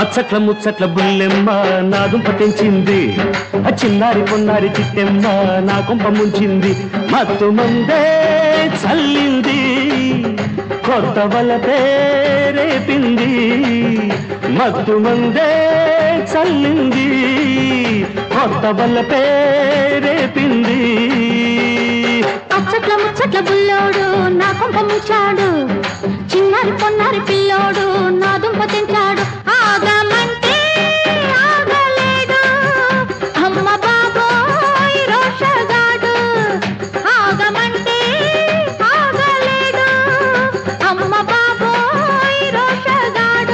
అచ్చట్ల ముచ్చట్ల బుల్లెమ్మ నా దుంప తెంచింది ఆ చిన్నారి పొన్నారి చిట్టెమ్మ నా కుంప ముంచింది మత్తు ముందే చల్లింది కొత్త వల పేరేపింది మత్తు ముందే చల్లింది కొత్త వల పేరేపింది అచ్చట్ల ముచ్చట్ల బుల్లోడు నా కొంప ముచ్చాడు చిన్నారి పొన్నారి పిల్లోడు నా దుంప తెంచాడు ఆగమంటే ఆగలేడు అమ్మ బాబోయ్ రోషగాడు ఆగమంటే ఆగలేడు అమ్మ బాబోయ్ రోషగాడు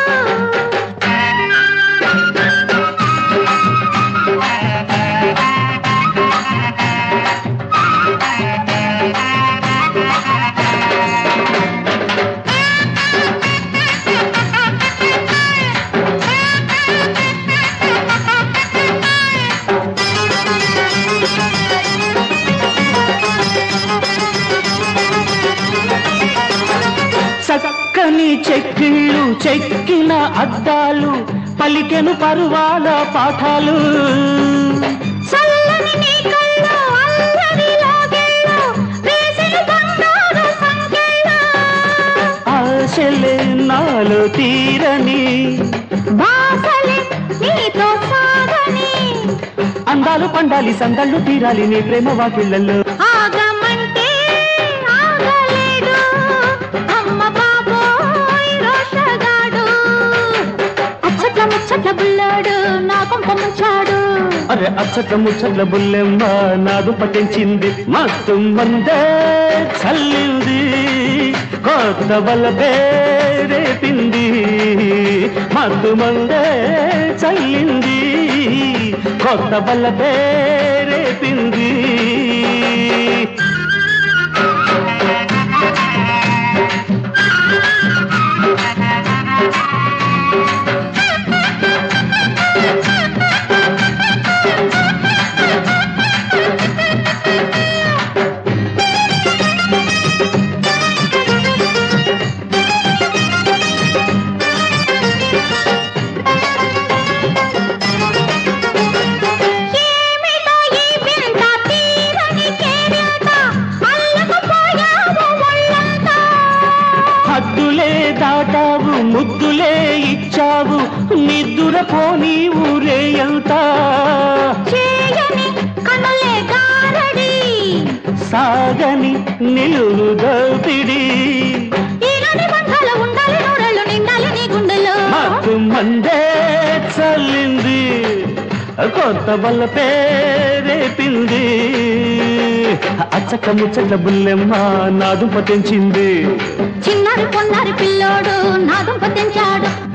చక్కని చెక్కిళ్ళు చెక్కిన అద్దాలు పలికెను పరువాల పాఠాలు చల్లని నీ కళ్ళు అల్లరి లాగేళ్ళు వేసిన బంగారు సంకెళ్ళు ఆశలే నాలో తీరని బాసలే నీతో సాగని అందాలు పండాలి సందళ్ళు తీరాలి నీ ప్రేమ వాకిళ్ళల్లో ఆగమంటే ఆగలేడు అమ్మ బాబోయ్ రోషగాడు అచ్చట్ల ముచ్చట్ల బుల్లాడు నా కొంప ముంచాడు అరే అచ్చట ముచ్చట్ల బుల్లెమ్మ నాదు పట్టించింది మత్తు మందే చల్లింది కొత్త వల్ల పేరేపింది మత్తు మందే చల్లింది కొత్త వల్ల పేరేపింది ఏమిటో ఈ వింత తీరని కేరింత అల్లకపోయావు ఒళ్ళంతా హద్దులే దాటావు ముద్దులే ఇచ్చావు నిద్దుర పోనీ ఊరే ఎంత చేయని కనులే గారడి సాగని నిలువు దోపిడి ఈనాటి బంధాలు ఉండాలి నూరెళ్ళు నిండాలి నీ గుండెలో మాకు మందే చల్లింది కొత్త వల్ల పేరేపింది అచ్చక ముచ్చట్ల బుల్లెమ్మ నాదు పతించింది చిన్నారి పొన్నారి పిల్లోడు నా దుంప తెంచాడు